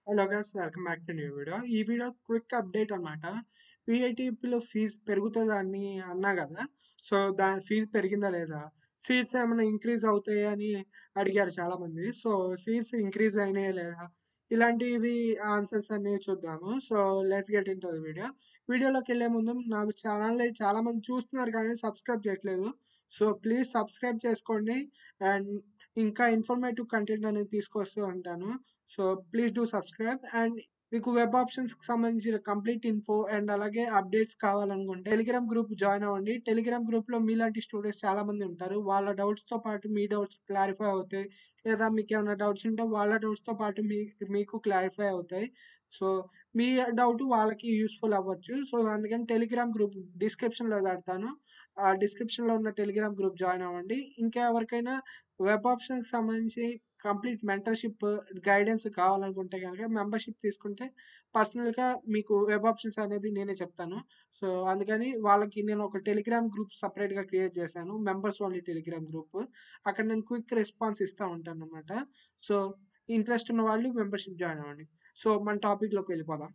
Hello guys welcome back to new video. ఈ video quick update అనమాట. వీఐటీపీలో fees పెరుగుతదని అన్నా గదా! సో, దాని ఫీజ్ పెరిగిందా లేదా? సీట్స్ ఏమన్నా ఇంక్రీజ్ అవుతాయా అని అడిగారు చాలామంది. సో, సీట్స్ ఇంక్రీజ్ అయినాయా లేదా? ఇలాంటివి ఆన్సర్స్ అనేవి చూద్దాము. So, let's get into the video. వీడియోలోకెళ్ళే ముందు నా ఛానల్‌ని చాలామంది చూస్తున్నారు కానీ సబ్స్క్రైబ్ చేయట్లేదు. సో, ప్లీజ్ సబ్స్క్రైబ్ చేసుకోండి. అండ్ ఇంకా ఇన్ఫర్మేటివ్ కంటెంట్ అనేది తీసుకొస్తూ ఉంటాను. So, please do subscribe. And మీకు వెబ్ ఆప్షన్స్‌కి సంబంధించిన కంప్లీట్ ఇన్ఫో అండ్ అలాగే అప్డేట్స్ కావాలనుకుంటే టెలిగ్రామ్ గ్రూప్ జాయిన్ అవ్వండి. టెలిగ్రామ్ గ్రూప్‌లో మీలాంటి స్టూడెంట్స్ చాలామంది ఉంటారు. వాళ్ళ డౌట్స్‌తో పాటు మీ డౌట్స్ క్లారిఫై అవుతాయి. లేదా మీకేమైనా డౌట్స్ ఉంటే వాళ్ళ డౌట్స్‌తో పాటు మీ మీకు క్లారిఫై అవుతాయి. సో, మీ డౌట్ వాళ్ళకి యూజ్‌ఫుల్ అవ్వచ్చు. సో, అందుకని టెలిగ్రామ్ గ్రూప్ డిస్క్రిప్షన్‌లో పెడతాను. ఆ డిస్క్రిప్షన్‌లో ఉన్న టెలిగ్రామ్ గ్రూప్ జాయిన్ అవ్వండి. ఇంకా ఎవరికైనా వెబ్ ఆప్షన్స్‌కి సంబంధించి కంప్లీట్ మెంటర్‌షిప్, గైడెన్స్ కావాలనుకుంటే గనక మెంబర్‌షిప్ తీసుకుంటే పర్సనల్‌గా మీకు వెబ్ ఆప్షన్స్ అనేది నేనే చెప్తాను. సో, అందుకని వాళ్ళకి నేను ఒక టెలిగ్రామ్ గ్రూప్ సెపరేట్‌గా క్రియేట్ చేశాను. Members only telegram group. అక్కడ నేను క్విక్ రెస్పాన్స్ ఇస్తా ఉంటాననమాట. సో, ఇంట్రెస్ట్ ఉన్న వాళ్ళు మెంబర్‌షిప్ జాయిన్ అవ్వండి. సో, మన టాపిక్‌లోకి వెళ్ళిపోదాం.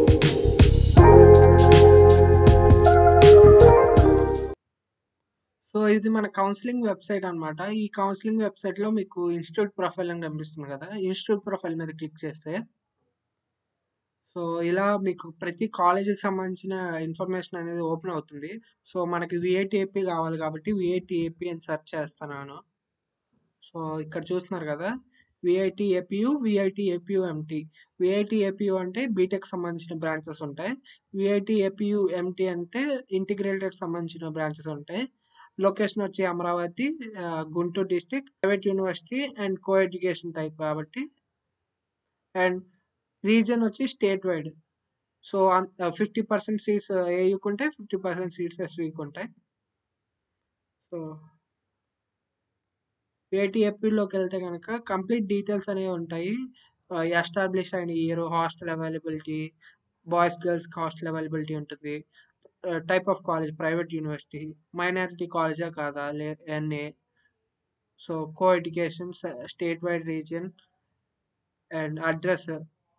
సో, ఇది మన కౌన్సెలింగ్ వెబ్‌సైట్ అనమాట. ఈ కౌన్సెలింగ్ వెబ్‌సైట్‌లో మీకు ఇన్‌స్టిట్యూట్ ప్రొఫైల్ అని కనిపిస్తుంది కదా! ఇన్‌స్టిట్యూట్ ప్రొఫైల్ మీద క్లిక్ చేస్తే సో, ఇలా మీకు ప్రతి కాలేజ్‌కి సంబంధించిన ఇన్ఫర్మేషన్ అనేది ఓపెన్ అవుతుంది. సో, మనకి వీఐటీఏపీ కావాలి కాబట్టి వీఐటీఏపీ అని సెర్చ్ చేస్తున్నాను. సో, ఇక్కడ చూస్తున్నారు కదా! వీఐటీఏపీయూ, వీఐటీఏపీయూ ఎంటీ. వీఐటీఏపీయూ అంటే బీటెక్ సంబంధించిన బ్రాంచెస్ ఉంటాయి. వీఐటీఏపీయూ ఎంటీ అంటే ఇంటిగ్రేటెడ్ సంబంధించిన బ్రాంచెస్ ఉంటాయి. లొకేషన్ వచ్చి Amaravati, ah, Guntur district, private university and co education type కాబట్టి అండ్ రీజియన్ వచ్చి స్టేట్ వైడ్. సో, అన్ ఆహ్, 50% సీట్స్ ఏయూకుంటాయి. 50% సీట్స్ ఎస్‌వీకుంటాయి. సో వీఐటీఏపీలోకెళ్తే గనక కంప్లీట్ డీటెయిల్స్ అనేవి ఉంటాయి. ఆహ్, ఎస్టాబ్లిష్ అయిన ఇయర్, హాస్టల్ అవైలబిలిటీ, బాయ్స్, గర్ల్స్‌కి హాస్టల్ అవైలబిలిటీ ఉంటుంది. Ah, type of college private university, minority కాలేజా కాదా? లే ఎన్ఏ. సో, కో ఎడ్యుకేషన్, స state wide region and address.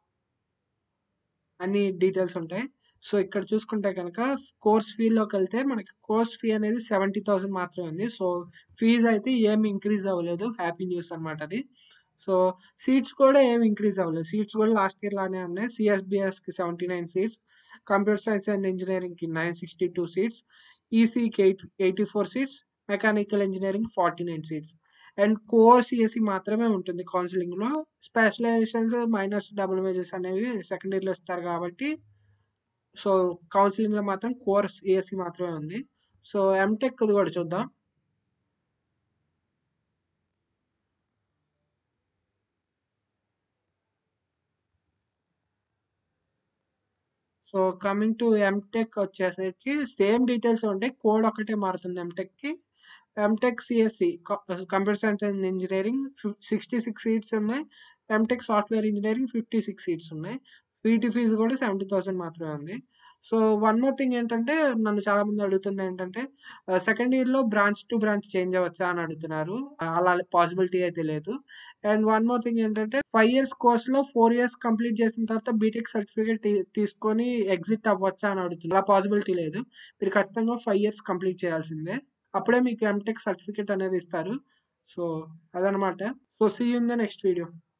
అన్ని డీటెయిల్స్ ఉంటాయి. సో, ఇక్కడ చూసుకుంటే గనక కోర్స్ ఫీలోకెళ్తే మనకి కోర్స్ ఫీ అనేది 70,000 మాత్రమే ఉంది. సో, ఫీజ్ అయితే ఏమి ఇంక్రీజ్ అవ్వలేదు. హ్యాపీ న్యూస్ అనమాట అది. సో, సీట్స్ కూడా ఏమి ఇంక్రీజ్ అవ్వలేదు. సీట్స్ కూడా లాస్ట్ ఇయర్ లానే ఉన్నాయి. సీఎస్‌బీఎస్‌కి 79 సీట్స్, కంప్యూటర్ సైన్స్ అండ్ ఇంజినీరింగ్‌కి 962 సీట్స్, ఈసీఈకి eight 84 seats, mechanical engineering 49 seats. And core CSE మాత్రమే ఉంటుంది కౌన్సెలింగ్‌లో. స్పెషలైజేషన్స్, మైనర్స్, డబుల్ మేజర్స్ అనేవి సెకండ్ ఇయర్‌లో ఇస్తారు కాబట్టి సో, కౌన్సెలింగ్‌లో మాత్రం కోర్ సీఎస్‌ఈ మాత్రమే ఉంది. సో, ఎంటెక్‌ది కూడా చూద్దాం. సో, కమింగ్ టు ఎంటెక్ వచ్చేసరికి సేమ్ డీటెయిల్సే ఉంటాయి. కోడ్ ఒక్కటే మారుతుంది ఎంటెక్‌కి. ఎంటెక్ సీఎస్‌ఈ క కంప్యూటర్ సైన్స్ అండ్ ఇంజినీరింగ్ ఫిఫ్ 66 సీట్స్ ఉన్నాయి. ఎంటెక్ సాఫ్ట్‌వేర్ ఇంజినీరింగ్ 56 సీట్స్ ఉన్నాయి. వీటి ఫీజు కూడా 70,000 మాత్రమే ఉంది. సో, వన్ మోర్ థింగ్ ఏంటంటే నన్ను చాలామంది అడుగుతుంది ఏంటంటే ఆహ్, సెకండ్ ఇయర్‌లో బ్రాంచ్ టు బ్రాంచ్ చేంజ్ అవ్వచ్చా అని అడుగుతున్నారు. అలా పాసిబిలిటీ అయితే లేదు. అండ్ వన్ మోర్ థింగ్ ఏంటంటే 5 ఇయర్స్ కోర్స్‌లో 4 ఇయర్స్ కంప్లీట్ చేసిన తర్వాత బీటెక్ సర్టిఫికేట్ తి తీసుకొని ఎగ్జిట్ అవ్వచ్చా అని అడుగుతున్నారు. అలా పాసిబిలిటీ లేదు. మీరు ఖచ్చితంగా 5 ఇయర్స్ కంప్లీట్ చేయాల్సిందే. అప్పుడే మీకు ఎంటెక్ సర్టిఫికేట్ అనేది ఇస్తారు. సో, అదనమాట. So, see you in the next video.